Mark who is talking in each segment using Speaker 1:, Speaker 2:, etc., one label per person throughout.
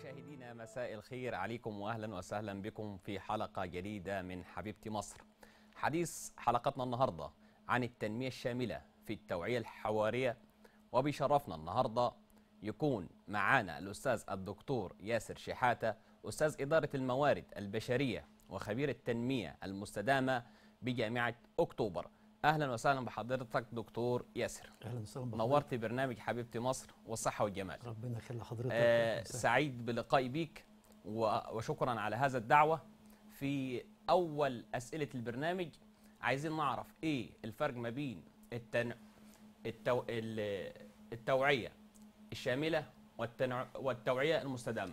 Speaker 1: مشاهدينا مساء الخير عليكم واهلا وسهلا بكم في حلقه جديده من حبيبتي مصر. حديث حلقتنا النهارده عن التنميه الشامله في التوعيه الحواريه وبيشرفنا النهارده يكون معانا الاستاذ الدكتور ياسر شحاته استاذ اداره الموارد البشريه وخبير التنميه المستدامه بجامعه اكتوبر. اهلا وسهلا بحضرتك دكتور ياسر.
Speaker 2: اهلا وسهلا بحضرتك.
Speaker 1: نورت برنامج حبيبتي مصر والصحه والجمال.
Speaker 2: ربنا يخلي حضرتك
Speaker 1: آه
Speaker 2: ويسعدك.
Speaker 1: سعيد بلقائي بيك و- وشكرا على هذا الدعوة في أول أسئلة البرنامج عايزين نعرف إيه الفرق ما بين التن... التو... ال- التوعية الشاملة والتنع... والتوعية المستدامة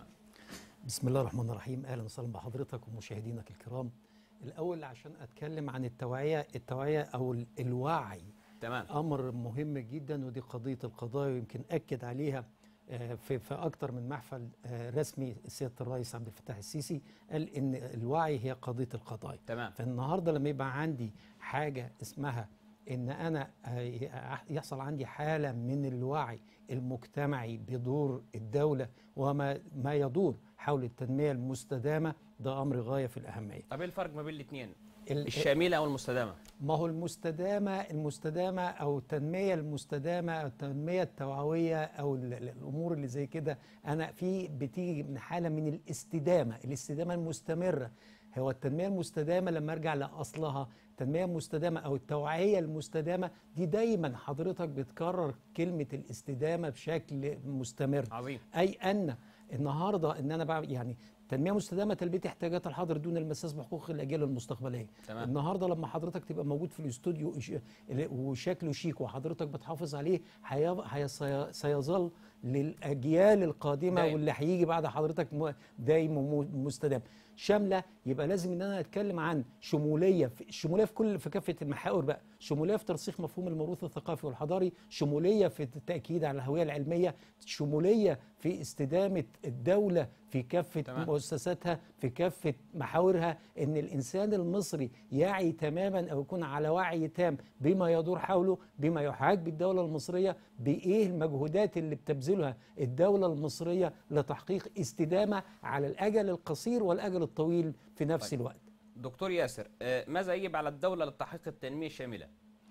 Speaker 2: بسم الله الرحمن الرحيم اهلا وسهلا بحضرتك ومشاهدينك الكرام الاول عشان اتكلم عن التوعيه التوعيه او ال- الوعي
Speaker 1: تمام
Speaker 2: امر مهم جدا ودي قضيه القضاء ويمكن اكد عليها آه، في في اكتر من محفل آه، رسمي سياده الرئيس عبد الفتاح السيسي قال ان الوعي هي قضيه القضايا
Speaker 1: تمام
Speaker 2: فالنهارده لما يبقى عندي حاجه اسمها ان انا آه، يحصل عندي حاله من الوعي المجتمعي بدور الدوله وما ما يدور حول التنميه المستدامه ده امر غايه في الاهميه.
Speaker 1: طب إيه الفرق ما بين الاثنين
Speaker 2: ال-
Speaker 1: الشاملة أو المستدامة
Speaker 2: ما هو المستدامة المستدامة أو التنمية المستدامة أو التنمية التوعوية أو ال- ال- الأمور اللي زي كده أنا في بتيجي من حالة من الاستدامة الاستدامة المستمرة هو التنمية المستدامة لما أرجع لأصلها التنمية المستدامة أو التوعية المستدامة دي دايما حضرتك بتكرر كلمة الاستدامة بشكل مستمر
Speaker 1: عظيم
Speaker 2: اي ان النهارده ان انا بعمل يعني تنميه مستدامه تلبيه احتياجات الحاضر دون المساس بحقوق الاجيال المستقبليه
Speaker 1: تمام.
Speaker 2: النهارده لما حضرتك تبقى موجود في الاستوديو إش- وشكله شيك وحضرتك بتحافظ عليه هي- هي- سي- سيظل للاجيال القادمه
Speaker 1: دايم.
Speaker 2: واللي هيجي بعد حضرتك م- دايم ومستدام شامله يبقى لازم ان انا اتكلم عن شموليه في شموليه في كل في كافه المحاور بقى شموليه في ترسيخ مفهوم الموروث الثقافي والحضاري شموليه في التاكيد على الهويه العلميه شموليه في استدامه الدوله في كافه
Speaker 1: تمام.
Speaker 2: مؤسساتها في كافه محاورها ان الانسان المصري يعي تماما او يكون على وعي تام بما يدور حوله بما يحاج بالدوله المصريه بايه المجهودات اللي بتبذلها الدوله المصريه لتحقيق استدامه على الاجل القصير والاجل الطويل في نفس
Speaker 1: طيب.
Speaker 2: الوقت
Speaker 1: دكتور ياسر آه ماذا يجب على الدولة لتحقيق التنمية الشاملة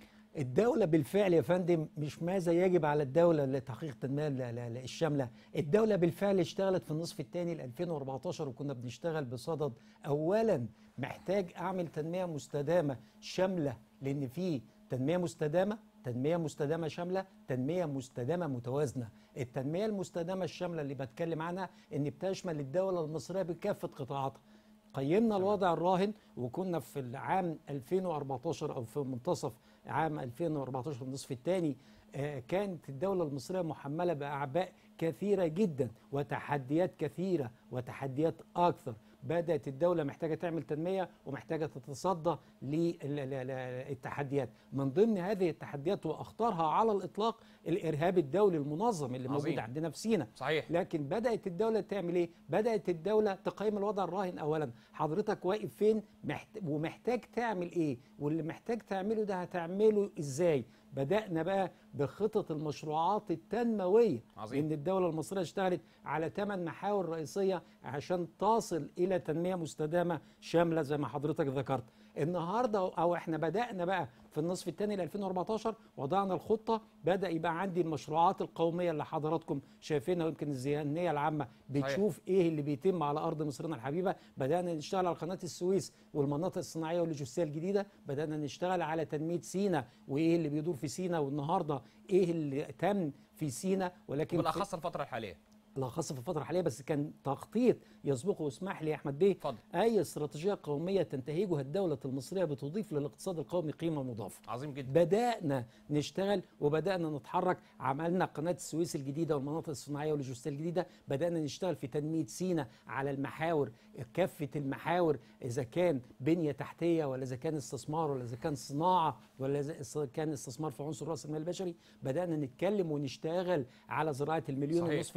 Speaker 2: الدولة بالفعل يا فندم مش ماذا يجب على الدولة لتحقيق التنمية ال- ال- ال- الشاملة الدولة بالفعل اشتغلت في النصف الثاني ل 2014 وكنا بنشتغل بصدد أولا محتاج أعمل تنمية مستدامة شاملة لأن في تنمية مستدامة تنمية مستدامة شاملة تنمية مستدامة متوازنة التنمية المستدامة الشاملة اللي بتكلم عنها ان بتشمل الدولة المصرية بكافة قطاعاتها قيمنا الوضع الراهن وكنا في العام 2014 او في منتصف عام 2014 النصف الثاني كانت الدولة المصرية محملة بأعباء كثيرة جدا وتحديات كثيرة وتحديات أكثر بدأت الدولة محتاجة تعمل تنمية ومحتاجة تتصدى للتحديات من ضمن هذه التحديات وأخطرها على الإطلاق الإرهاب الدولي المنظم اللي
Speaker 1: عظيم.
Speaker 2: موجود عندنا في سينا
Speaker 1: صحيح
Speaker 2: لكن بدأت الدولة تعمل ايه؟ بدأت الدولة تقيم الوضع الراهن أولا حضرتك واقف فين محت... ومحتاج تعمل ايه؟ واللي محتاج تعمله ده هتعمله ازاي؟ بدأنا بقى بخطط المشروعات التنموية
Speaker 1: عظيم.
Speaker 2: إن الدولة المصرية اشتغلت على ثمان محاور رئيسية عشان تصل إلى تنمية مستدامة شاملة زي ما حضرتك ذكرت النهاردة أو احنا بدأنا بقى في النصف الثاني ل 2014 وضعنا الخطة بدأ يبقى عندي المشروعات القومية اللي حضراتكم شايفينها ويمكن الذهنية العامة بتشوف ايه اللي بيتم على أرض مصرنا الحبيبة بدأنا نشتغل على قناة السويس والمناطق الصناعية واللوجستية الجديدة بدأنا نشتغل على تنمية سينا وايه اللي بيدور في سينا والنهاردة ايه اللي تم في سينا ولكن في-
Speaker 1: بالأخص الفترة الحالية
Speaker 2: لا خاصة في الفترة الحالية بس كان تخطيط يسبقه اسمح لي يا أحمد بيه
Speaker 1: اتفضل.
Speaker 2: أي استراتيجية قومية تنتهجها الدولة المصرية بتضيف للاقتصاد القومي قيمة مضافة
Speaker 1: عظيم جدا
Speaker 2: بدأنا نشتغل وبدأنا نتحرك عملنا قناة السويس الجديدة والمناطق الصناعية واللوجستية الجديدة بدأنا نشتغل في تنمية سينا على المحاور كافة المحاور إذا كان بنية تحتية ولا إذا كان استثمار ولا إذا كان صناعة ولا إذا كان استثمار في عنصر رأس المال البشري بدأنا نتكلم ونشتغل على زراعة المليون
Speaker 1: صحيح.
Speaker 2: ونصف مليون فدان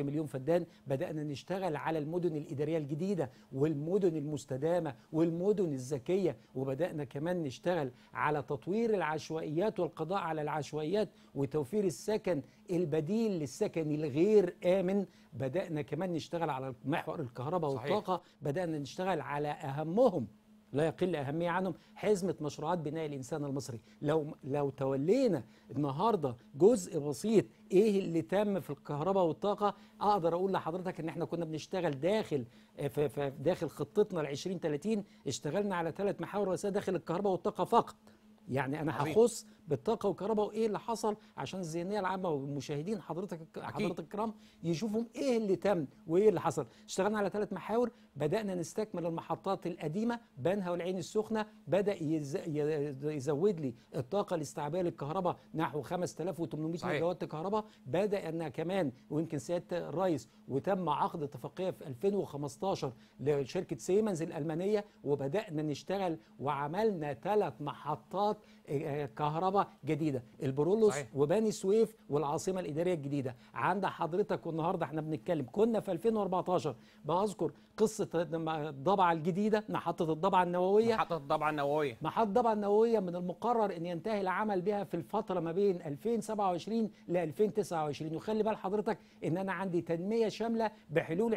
Speaker 2: فدان بدانا نشتغل على المدن الاداريه الجديده والمدن المستدامه والمدن الذكيه وبدانا كمان نشتغل على تطوير العشوائيات والقضاء على العشوائيات وتوفير السكن البديل للسكن الغير امن بدانا كمان نشتغل على محور الكهرباء
Speaker 1: صحيح.
Speaker 2: والطاقه بدانا نشتغل على اهمهم لا يقل اهميه عنهم حزمه مشروعات بناء الانسان المصري لو لو تولينا النهارده جزء بسيط ايه اللي تم في الكهرباء والطاقه اقدر اقول لحضرتك ان احنا كنا بنشتغل داخل في في داخل خطتنا ل 2030 اشتغلنا على ثلاث محاور رئيسيه داخل الكهرباء والطاقه فقط يعني انا
Speaker 1: عظيم.
Speaker 2: هخص بالطاقه والكهرباء وايه اللي حصل عشان الذهنيه العامه والمشاهدين حضرتك حضرتك الكرام يشوفوا ايه اللي تم وايه اللي حصل اشتغلنا على ثلاث محاور بدانا نستكمل المحطات القديمه بنها والعين السخنه بدا يز... ي- يزود لي الطاقه الاستيعابيه للكهرباء نحو 5800
Speaker 1: صحيح.
Speaker 2: ميجا وات كهرباء بدا ان كمان ويمكن سياده الرئيس وتم عقد اتفاقيه في 2015 لشركه سيمنز الالمانيه وبدانا نشتغل وعملنا ثلاث محطات آه، كهرباء جديده البرولوس
Speaker 1: صحيح.
Speaker 2: وبني سويف والعاصمه الاداريه الجديده عند حضرتك والنهارده احنا بنتكلم كنا في 2014 بذكر قصه الضبعه الجديده محطه الضبعه النوويه
Speaker 1: محطة الضبعة النووية
Speaker 2: محطة الضبعة النووية من المقرر أن ينتهي العمل بها في الفترة ما بين 2027 ل 2029 وخلي بال حضرتك أن أنا عندي تنمية شاملة بحلول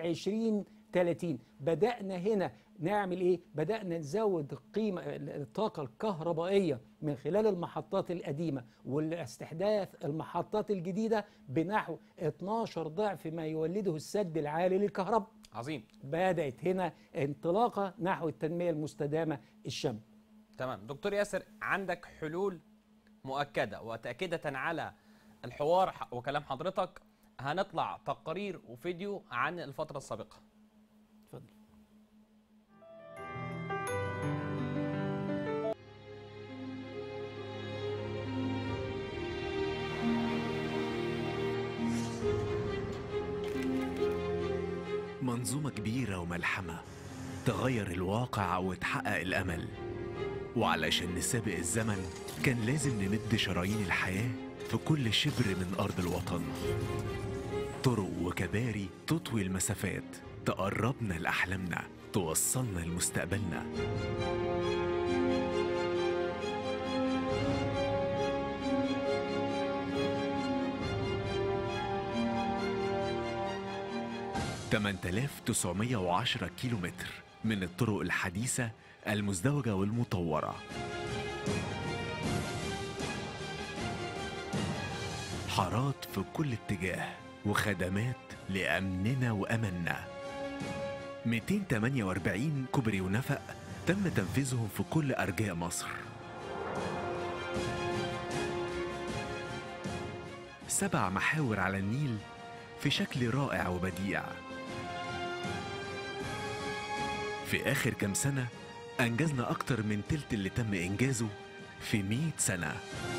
Speaker 2: 2030 بدأنا هنا نعمل إيه؟ بدأنا نزود القيمة الطاقة الكهربائية من خلال المحطات القديمة والاستحداث المحطات الجديدة بنحو 12 ضعف ما يولده السد العالي للكهرباء
Speaker 1: عظيم
Speaker 2: بدأت هنا انطلاقة نحو التنمية المستدامة الشاملة
Speaker 1: تمام دكتور ياسر عندك حلول مؤكدة وتأكيدة على الحوار ح- وكلام حضرتك هنطلع تقارير وفيديو عن الفترة السابقة
Speaker 2: اتفضل
Speaker 3: منظومة كبيرة وملحمة تغير الواقع وتحقق الأمل وعلشان نسابق الزمن كان لازم نمد شرايين الحياة في كل شبر من أرض الوطن طرق وكباري تطوي المسافات تقربنا لأحلامنا توصلنا لمستقبلنا تمن تلاف تسعمية وعشرة كيلومتر من الطرق الحديثة المزدوجة والمطورة حارات في كل اتجاه وخدمات لأمننا وأمننا 248 كوبري ونفق تم تنفيذهم في كل أرجاء مصر سبع محاور على النيل في شكل رائع وبديع في آخر كام سنة أنجزنا أكتر من تلت اللي تم إنجازه في 100 سنة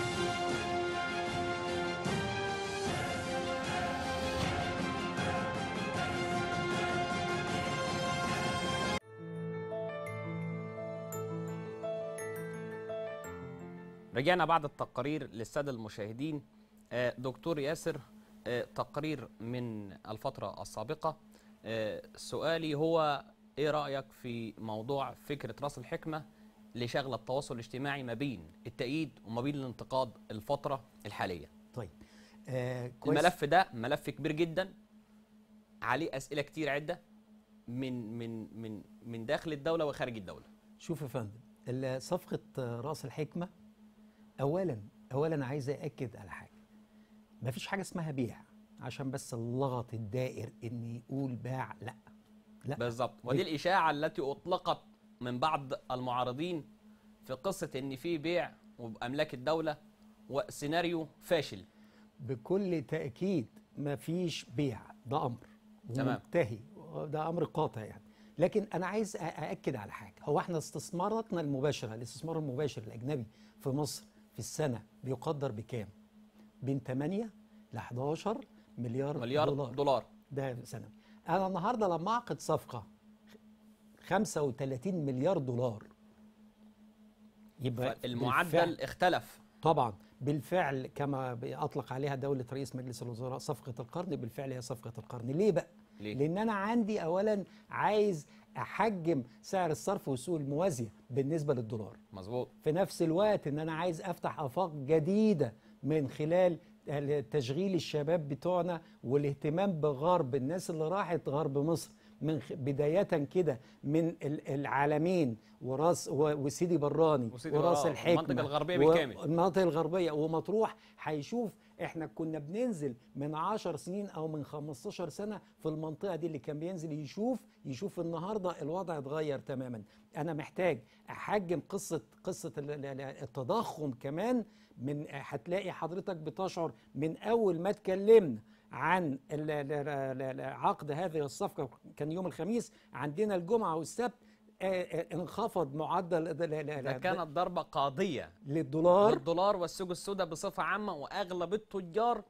Speaker 1: رجعنا بعد التقارير للسادة المشاهدين آه، دكتور ياسر آه، تقرير من الفترة السابقة آه، سؤالي هو ايه رأيك في موضوع فكرة راس الحكمة لشغل التواصل الاجتماعي ما بين التأييد وما بين الانتقاد الفترة الحالية
Speaker 2: طيب آه كويس.
Speaker 1: الملف ده ملف كبير جدا عليه أسئلة كتير عدة من من من من داخل الدولة وخارج الدولة
Speaker 2: شوف يا فندم ال- صفقة آه، رأس الحكمة أولا أولا عايز أأكد على حاجة مفيش حاجة اسمها بيع عشان بس اللغط الدائر إن يقول باع لا لا
Speaker 1: بالظبط ودي الإشاعة التي أطلقت من بعض المعارضين في قصة إن في بيع وبأملاك الدولة وسيناريو فاشل
Speaker 2: بكل تأكيد مفيش بيع ده أمر
Speaker 1: تمام.
Speaker 2: منتهي ده أمر قاطع يعني لكن أنا عايز أ- أأكد على حاجة هو احنا استثماراتنا المباشرة الاستثمار المباشر الأجنبي في مصر في السنة بيقدر بكام؟ بين 8 ل 11 مليار,
Speaker 1: مليار
Speaker 2: دولار,
Speaker 1: دولار
Speaker 2: ده سنوي انا النهارده لما اعقد صفقه 35 مليار دولار يبقى
Speaker 1: المعدل
Speaker 2: بالفعل
Speaker 1: اختلف
Speaker 2: طبعا بالفعل كما اطلق عليها دوله رئيس مجلس الوزراء صفقه القرن بالفعل هي صفقه القرن ليه بقى
Speaker 1: ليه؟
Speaker 2: لان انا عندي اولا عايز احجم سعر الصرف والسوق الموازيه بالنسبه للدولار
Speaker 1: مظبوط
Speaker 2: في نفس الوقت ان انا عايز افتح افاق جديده من خلال تشغيل الشباب بتوعنا والاهتمام بغرب الناس اللي راحت غرب مصر من خ- بداية كده من ال- العالمين وراس و- وسيدي براني
Speaker 1: وسيدي
Speaker 2: وراس
Speaker 1: برا-
Speaker 2: الحكمة
Speaker 1: المنطقة الغربية
Speaker 2: و-
Speaker 1: بالكامل.
Speaker 2: المناطق الغربية ومطروح هيشوف احنا كنا بننزل من 10 سنين او من 15 سنة في المنطقة دي اللي كان بينزل يشوف يشوف النهاردة الوضع اتغير تماما انا محتاج احجم قصة قصة ال- ال- ال- التضخم كمان من هتلاقي حضرتك بتشعر من اول ما اتكلمنا عن ال- ال- ال- ال- عقد هذه الصفقة كان يوم الخميس عندنا الجمعة والسبت آه، آه، انخفض معدل ال- ال- ال-
Speaker 1: ده كانت ضربة قاضية
Speaker 2: للدولار
Speaker 1: للدولار والسوق السوداء بصفة عامة وأغلب التجار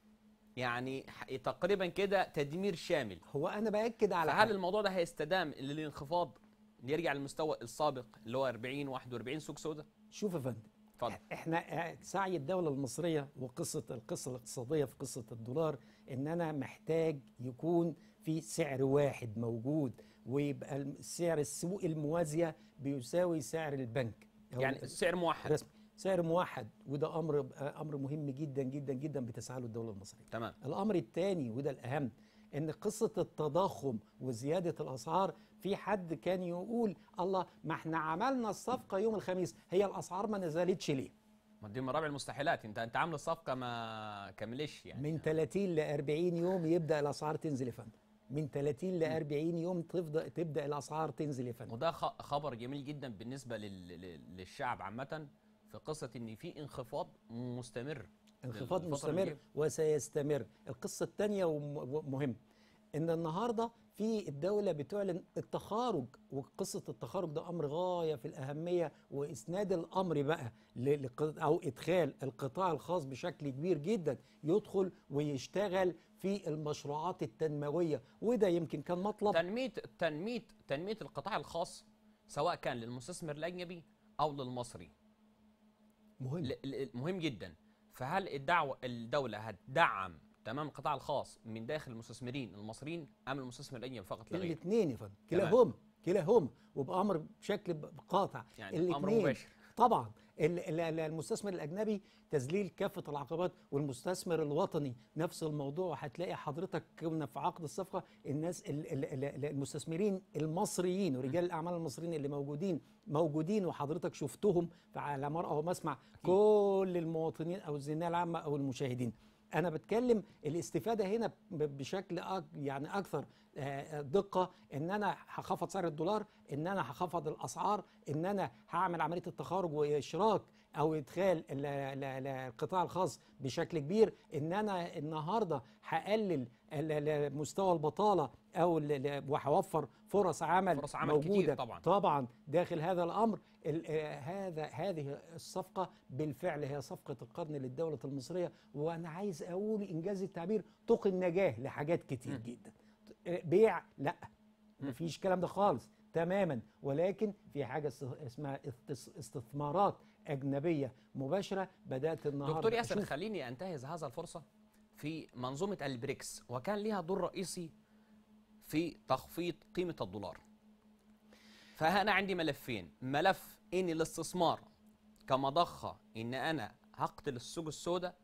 Speaker 1: يعني ح- تقريبا كده تدمير شامل
Speaker 2: هو انا باكد على
Speaker 1: فهل
Speaker 2: حاجة.
Speaker 1: الموضوع ده هيستدام للانخفاض يرجع للمستوى السابق اللي هو 40 41 سوق سوداء
Speaker 2: شوف يا فندم
Speaker 1: اتفضل
Speaker 2: احنا آه، سعي الدوله المصريه وقصه القصه الاقتصاديه في قصه الدولار ان انا محتاج يكون في سعر واحد موجود ويبقى الم- سعر السوق الموازيه بيساوي سعر البنك أو
Speaker 1: يعني السعر موحد
Speaker 2: رسمي سعر موحد وده امر آه، امر مهم جدا جدا جدا بتسعى له الدوله المصريه
Speaker 1: تمام
Speaker 2: الامر الثاني وده الاهم ان قصه التضخم وزياده الاسعار في حد كان يقول الله ما احنا عملنا الصفقه يوم الخميس هي الاسعار ما نزلتش ليه
Speaker 1: ما دي من رابع المستحيلات انت انت عامل الصفقه ما كملش يعني
Speaker 2: من 30 ل 40 يوم يبدا الاسعار تنزل يا فندم من 30 ل 40 يوم تفضل تبدا الاسعار تنزل يا فندم
Speaker 1: وده خ- خبر جميل جدا بالنسبه لل... لل- للشعب عامه في قصه ان في انخفاض مستمر
Speaker 2: انخفاض
Speaker 1: للفترة
Speaker 2: مستمر
Speaker 1: الجاية.
Speaker 2: وسيستمر القصة الثانية ومهم ان النهاردة في الدولة بتعلن التخارج وقصة التخارج ده أمر غاية في الأهمية وإسناد الأمر بقى ل- لق- أو إدخال القطاع الخاص بشكل كبير جدا يدخل ويشتغل في المشروعات التنموية وده يمكن كان مطلب
Speaker 1: تنميه تنميه تنميه القطاع الخاص سواء كان للمستثمر الاجنبي او للمصري
Speaker 2: مهم
Speaker 1: ل- ل- مهم جدا فهل الدعوه الدوله هتدعم تمام القطاع الخاص من داخل المستثمرين المصريين ام المستثمر الاجنبي فقط لا غير
Speaker 2: الاثنين يا فندم
Speaker 1: تمام.
Speaker 2: كلاهما كلاهما وبامر بشكل ب- قاطع
Speaker 1: يعني أمر
Speaker 2: الاتنين.
Speaker 1: مباشر.
Speaker 2: طبعا ال- ال- ال- المستثمر الاجنبي تذليل كافه العقبات والمستثمر الوطني نفس الموضوع هتلاقي حضرتك كنا في عقد الصفقه الناس ال- ال- ال- ال- المستثمرين المصريين ورجال الاعمال المصريين اللي موجودين موجودين وحضرتك شفتهم على مرأى ومسمع كل المواطنين او الزملاء العامه او المشاهدين انا بتكلم الاستفاده هنا ب- بشكل أك يعني اكثر آه، دقه ان انا هخفض سعر الدولار ان انا هخفض الاسعار ان انا هعمل عمليه التخارج واشراك او ادخال ال- ال- ال- القطاع الخاص بشكل كبير ان انا النهارده هقلل ال- ال- مستوى البطاله او ال- ال- وهوفر فرص عمل
Speaker 1: فرص عمل
Speaker 2: موجوده
Speaker 1: كتير طبعا.
Speaker 2: طبعا داخل هذا الامر ال- آه، هذا هذه الصفقه بالفعل هي صفقه القرن للدوله المصريه وانا عايز اقول انجاز التعبير طوق النجاه لحاجات كتير جدا آه، بيع لا مفيش الكلام ده خالص تماما ولكن في حاجه اس- اسمها است- استثمارات اجنبيه مباشره بدات النهارده
Speaker 1: دكتور ياسر
Speaker 2: أشوف
Speaker 1: خليني انتهز هذا الفرصه في منظومه البريكس وكان لها دور رئيسي في تخفيض قيمه الدولار فانا عندي ملفين ملف ان الاستثمار كمضخه ان انا هقتل السوق السوداء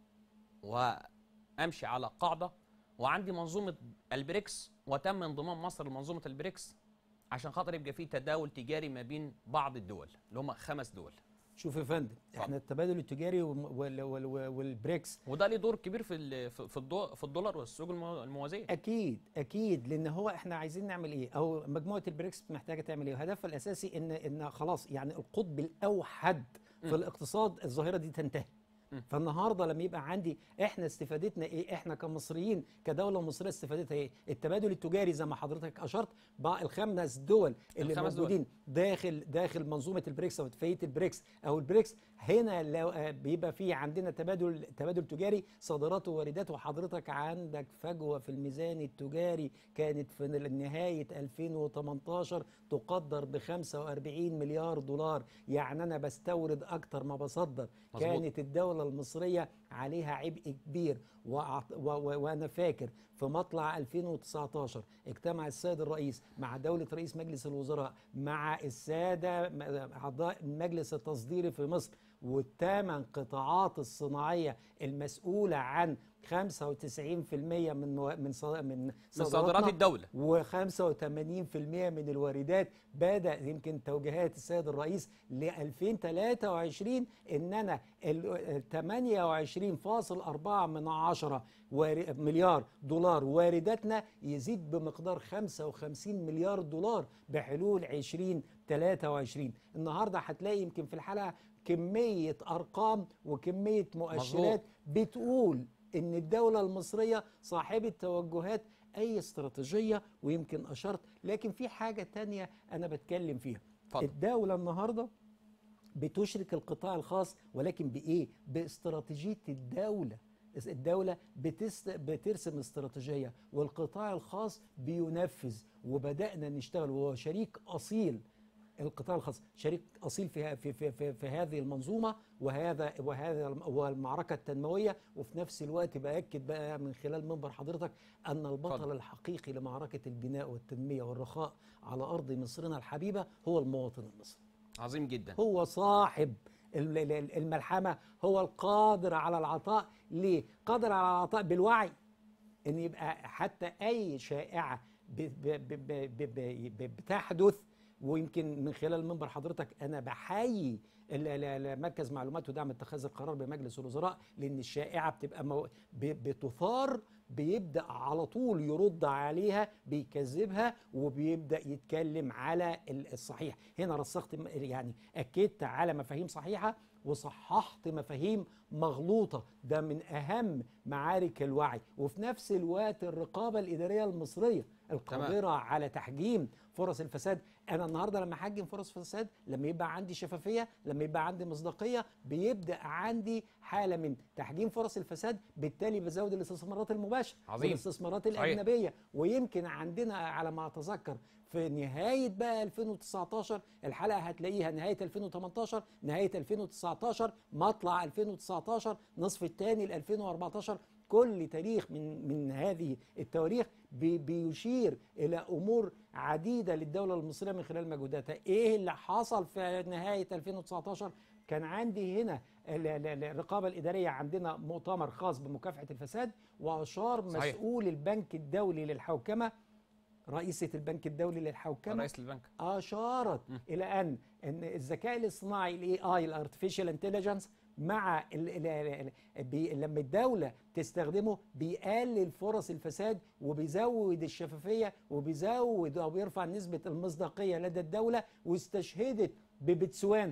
Speaker 1: وامشي على قاعده وعندي منظومه البريكس وتم انضمام مصر لمنظومه البريكس عشان خاطر يبقى في تداول تجاري ما بين بعض الدول اللي هم خمس دول
Speaker 2: شوف يا فندم احنا التبادل التجاري والم- وال- وال- وال- والبريكس
Speaker 1: وده ليه دور كبير في ال- في في الدو- في الدولار والسوق المو- الموازيه
Speaker 2: اكيد اكيد لان هو احنا عايزين نعمل ايه او مجموعه البريكس محتاجه تعمل ايه هدفها الاساسي ان ان خلاص يعني القطب الاوحد في الاقتصاد الظاهره دي تنتهي فالنهارده لما يبقى عندي احنا استفادتنا ايه احنا كمصريين كدوله مصريه استفادتها ايه التبادل التجاري زي ما حضرتك اشرت بقى الخمس دول اللي
Speaker 1: الخمس دول.
Speaker 2: موجودين داخل داخل منظومه البريكس او اتفاقيه البريكس او البريكس هنا لو آه، بيبقى في عندنا تبادل تبادل تجاري صادرات وواردات وحضرتك عندك فجوه في الميزان التجاري كانت في نهايه 2018 تقدر ب 45 مليار دولار يعني انا بستورد اكتر ما بصدر
Speaker 1: مظبوط.
Speaker 2: كانت الدوله المصريه عليها عبء كبير وأعط- و- و- وانا فاكر في مطلع 2019 اجتمع السيد الرئيس مع دوله رئيس مجلس الوزراء مع الساده م- اعضاء المجلس التصديري في مصر والثمان قطاعات الصناعيه المسؤوله عن 95% من مو- من صا- من
Speaker 1: من صادرات
Speaker 2: صادراتنا
Speaker 1: الدوله
Speaker 2: و85% من الواردات بدا يمكن توجيهات السيد الرئيس ل 2023 ان انا ال 28.4 من عشرة وار- مليار دولار وارداتنا يزيد بمقدار 55 مليار دولار بحلول 2023 النهارده هتلاقي يمكن في الحلقه كميه ارقام وكميه مؤشرات بتقول ان الدوله المصريه صاحبه توجهات اي استراتيجيه ويمكن اشرت لكن في حاجه تانية انا بتكلم فيها
Speaker 1: اتفضل.
Speaker 2: الدوله النهارده بتشرك القطاع الخاص ولكن بايه باستراتيجيه الدوله الدولة بتست... بترسم استراتيجية والقطاع الخاص بينفذ وبدأنا نشتغل وهو شريك أصيل القطاع الخاص شريك أصيل في, في, في, في, في هذه المنظومة وهذا وهذا والمعركة التنموية وفي نفس الوقت بأكد بقى من خلال منبر حضرتك أن البطل
Speaker 1: اتفضل.
Speaker 2: الحقيقي لمعركة البناء والتنمية والرخاء على أرض مصرنا الحبيبة هو المواطن المصري
Speaker 1: عظيم جدا
Speaker 2: هو صاحب ال- ال- ال- الملحمة هو القادر على العطاء ليه؟ قادر على العطاء بالوعي ان يبقى حتى اي شائعة ب- ب- ب- ب- ب- ب- بتحدث ويمكن من خلال منبر حضرتك انا بحيي ال- ال- ال- مركز معلومات ودعم اتخاذ القرار بمجلس الوزراء لان الشائعه بتبقى مو... ب- بتثار بيبدا على طول يرد عليها بيكذبها وبيبدا يتكلم على ال- الصحيح هنا رسخت م- يعني اكدت على مفاهيم صحيحه وصححت مفاهيم مغلوطه ده من اهم معارك الوعي وفي نفس الوقت الرقابه الاداريه المصريه القادره على تحجيم فرص الفساد انا النهارده لما احجم فرص الفساد لما يبقى عندي شفافيه لما يبقى عندي مصداقيه بيبدا عندي حاله من تحجيم فرص الفساد بالتالي بزود الاستثمارات المباشره
Speaker 1: عظيم.
Speaker 2: والاستثمارات
Speaker 1: صحيح.
Speaker 2: الاجنبيه ويمكن عندنا على ما اتذكر في نهايه بقى 2019 الحلقه هتلاقيها نهايه 2018 نهايه 2019 مطلع 2019 نصف الثاني ل 2014 كل تاريخ من من هذه التواريخ بي- بيشير الى امور عديده للدوله المصريه من خلال مجهوداتها ايه اللي حصل في نهايه 2019 كان عندي هنا ال- ال- ال- الرقابه الاداريه عندنا مؤتمر خاص بمكافحه الفساد واشار
Speaker 1: صحيح.
Speaker 2: مسؤول البنك الدولي للحوكمه رئيسه البنك الدولي للحوكمه
Speaker 1: رئيس البنك
Speaker 2: اشارت الى ان ان الذكاء الاصطناعي الاي اي الارتفيشال انتليجنس مع ال ال ال بي لما الدوله تستخدمه بيقلل فرص الفساد وبيزود الشفافيه وبيزود او بيرفع نسبه المصداقيه لدى الدوله واستشهدت ببتسوانا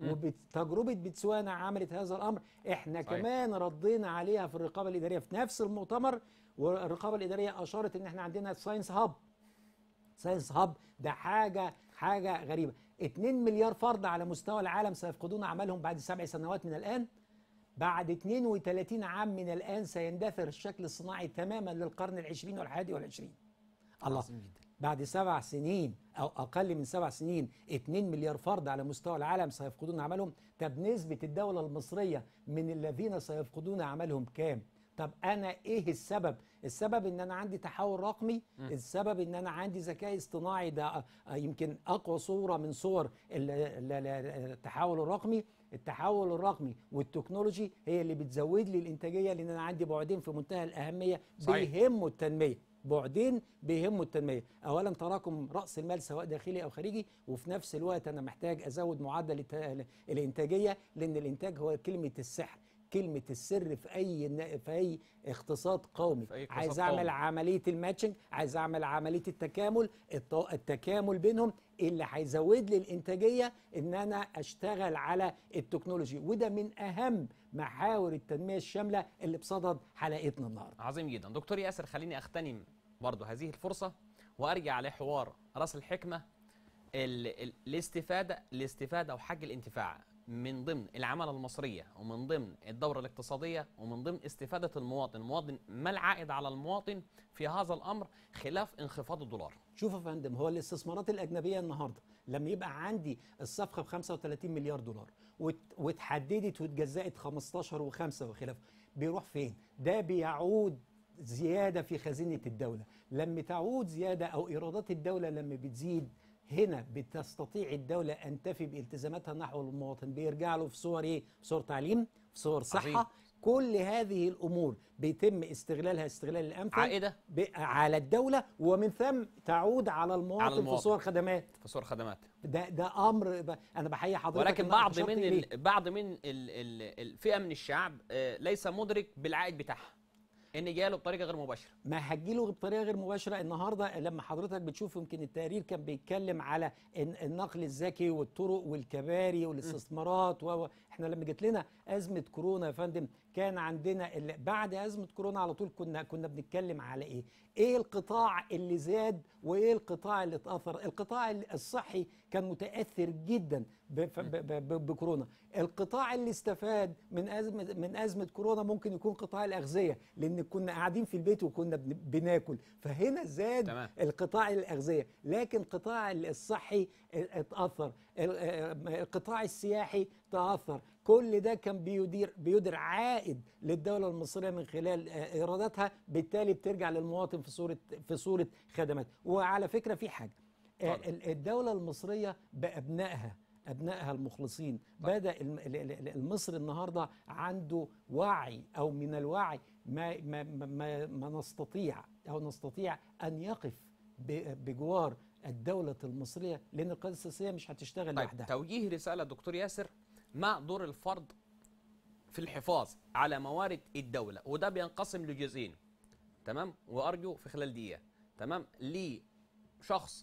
Speaker 2: وتجربه بتسوانا عملت هذا الامر احنا
Speaker 1: صحيح.
Speaker 2: كمان ردينا عليها في الرقابه الاداريه في نفس المؤتمر والرقابه الاداريه اشارت ان احنا عندنا ساينس هاب ساينس هاب ده حاجه حاجه غريبه 2 مليار فرد على مستوى العالم سيفقدون اعمالهم بعد سبع سنوات من الان بعد 32 عام من الان سيندثر الشكل الصناعي تماما للقرن العشرين والحادي والعشرين الله
Speaker 1: عظيم جدا
Speaker 2: بعد سبع سنين او اقل من سبع سنين 2 مليار فرد على مستوى العالم سيفقدون عملهم طب نسبه الدوله المصريه من الذين سيفقدون عملهم كام طب انا ايه السبب السبب ان انا عندي تحول رقمي السبب ان انا عندي ذكاء اصطناعي ده آه، يمكن اقوى صوره من صور ال- ال- ال- التحول الرقمي التحول الرقمي والتكنولوجي هي اللي بتزود لي الانتاجيه لان انا عندي بعدين في منتهى الاهميه
Speaker 1: صحيح.
Speaker 2: بيهموا التنميه بعدين بيهموا التنميه اولا تراكم راس المال سواء داخلي او خارجي وفي نفس الوقت انا محتاج ازود معدل الت- الانتاجيه لان الانتاج هو كلمه السحر كلمه السر في اي ن- في اي اقتصاد قومي
Speaker 1: في أي اقتصاد
Speaker 2: عايز اعمل
Speaker 1: قومي.
Speaker 2: عمليه الماتشنج عايز اعمل عمليه التكامل الت- التكامل بينهم اللي هيزود لي الانتاجيه ان انا اشتغل على التكنولوجي وده من اهم محاور التنميه الشامله اللي بصدد حلقتنا النهارده
Speaker 1: عظيم جدا دكتور ياسر خليني اغتنم برضه هذه الفرصه وارجع لحوار راس الحكمه ال... ال... الاستفاده الاستفاده او حق الانتفاع من ضمن العماله المصريه ومن ضمن الدوره الاقتصاديه ومن ضمن استفاده المواطن المواطن ما العائد على المواطن في هذا الامر خلاف انخفاض الدولار
Speaker 2: شوف يا فندم هو الاستثمارات الاجنبيه النهارده لما يبقى عندي الصفقه ب 35 مليار دولار وات- واتحددت واتجزأت 15 و5 وخلافه بيروح فين؟ ده بيعود زياده في خزينه الدوله، لما تعود زياده او ايرادات الدوله لما بتزيد هنا بتستطيع الدوله ان تفي بالتزاماتها نحو المواطن بيرجع له في صور ايه؟ في صور تعليم، في صور
Speaker 1: عظيم.
Speaker 2: صحه، كل هذه الامور بيتم استغلالها استغلال الامثل
Speaker 1: عائدة؟
Speaker 2: ب- على الدوله ومن ثم تعود على المواطن,
Speaker 1: على المواطن.
Speaker 2: في صور خدمات
Speaker 1: في صور خدمات
Speaker 2: ده ده امر ب... انا بحيي حضرتك
Speaker 1: ولكن
Speaker 2: إنك
Speaker 1: بعض
Speaker 2: أشرت
Speaker 1: من
Speaker 2: إليه.
Speaker 1: ال... بعض من ال... ال... الفئه من الشعب آه، ليس مدرك بالعائد بتاعها ان جاله بطريقه غير مباشره
Speaker 2: ما هتجيله بطريقه غير مباشره النهارده لما حضرتك بتشوف يمكن التقرير كان بيتكلم على الن- النقل الذكي والطرق والكباري والاستثمارات و و- احنا لما جت لنا ازمه كورونا يا فندم كان عندنا ال- بعد ازمه كورونا على طول كنا كنا بنتكلم على ايه؟ ايه القطاع اللي زاد وايه القطاع اللي اتاثر؟ القطاع ال- الصحي كان متاثر جدا بف- ب- ب- ب- بكورونا، القطاع اللي استفاد من ازمه من ازمه كورونا ممكن يكون قطاع الاغذيه لان كنا قاعدين في البيت وكنا بن- بناكل فهنا زاد
Speaker 1: تمام.
Speaker 2: القطاع الاغذيه لكن القطاع الصحي اتاثر ال- القطاع السياحي تاثر كل ده كان بيدير بيدر عائد للدوله المصريه من خلال آه، ايراداتها بالتالي بترجع للمواطن في صوره في صوره خدمات وعلى فكره في حاجه آه،
Speaker 1: اتفضل.
Speaker 2: ال- الدوله المصريه بابنائها ابنائها المخلصين بدا الم- ال- ال- ال- المصري النهارده عنده وعي او من الوعي ما ما ما, ما, ما نستطيع او نستطيع ان يقف ب- بجوار الدوله المصريه لان القياده السياسيه مش هتشتغل
Speaker 1: طيب
Speaker 2: لوحدها
Speaker 1: توجيه رساله دكتور ياسر ما دور الفرد في الحفاظ على موارد الدوله وده بينقسم لجزئين تمام وارجو في خلال دقيقه تمام لشخص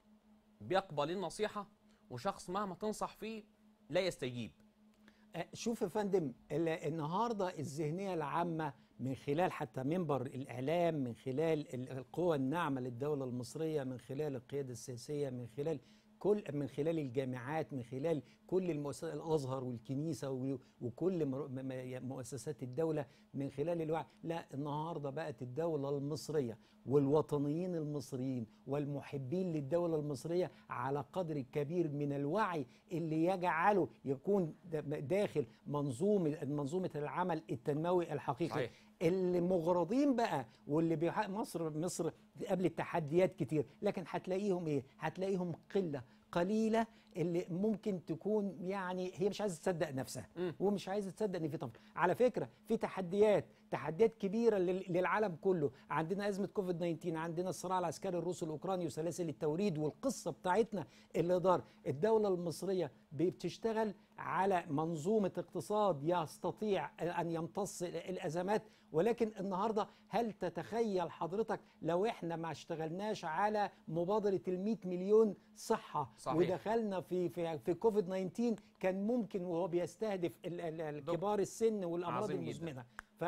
Speaker 1: بيقبل النصيحه وشخص مهما تنصح فيه لا يستجيب
Speaker 2: آه، شوف يا فندم ال- النهارده الذهنيه العامه من خلال حتى منبر الاعلام من خلال ال- القوى الناعمه للدوله المصريه من خلال القياده السياسيه من خلال كل من خلال الجامعات من خلال كل المؤسسات الازهر والكنيسه و- وكل مر- م- م- مؤسسات الدوله من خلال الوعي لا النهارده بقت الدوله المصريه والوطنيين المصريين والمحبين للدوله المصريه على قدر كبير من الوعي اللي يجعله يكون د- داخل منظومه منظومه العمل التنموي الحقيقي
Speaker 1: صحيح.
Speaker 2: اللي مغرضين بقى واللي بيحقق مصر مصر قبل التحديات كتير لكن هتلاقيهم ايه هتلاقيهم قله قليله اللي ممكن تكون يعني هي مش عايزه تصدق نفسها
Speaker 1: مم.
Speaker 2: ومش عايزه تصدق ان في طفل على فكره في تحديات تحديات كبيره لل- للعالم كله عندنا ازمه كوفيد 19 عندنا الصراع العسكري الروسي الاوكراني وسلاسل التوريد والقصه بتاعتنا اللي دار الدوله المصريه بتشتغل على منظومه اقتصاد يستطيع ان يمتص الازمات ولكن النهارده هل تتخيل حضرتك لو احنا ما اشتغلناش على مبادره ال 100 مليون صحه
Speaker 1: صحيح.
Speaker 2: ودخلنا في في في كوفيد 19 كان ممكن وهو بيستهدف ال- ال- ال- كبار السن والامراض
Speaker 1: عظيم جداً.
Speaker 2: المزمنه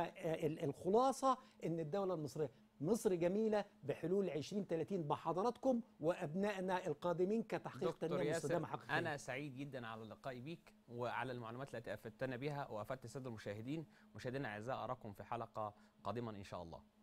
Speaker 2: فالخلاصه ان الدوله المصريه مصر جميله بحلول 2030 بحضراتكم وابنائنا القادمين كتحقيق
Speaker 1: دكتور
Speaker 2: تنميه
Speaker 1: ياسر
Speaker 2: مستدامه حقيقيه
Speaker 1: انا سعيد جدا على اللقاء بيك وعلى المعلومات التي افدتنا بها وافدت الساده المشاهدين مشاهدينا الاعزاء اراكم في حلقه قادمه ان شاء الله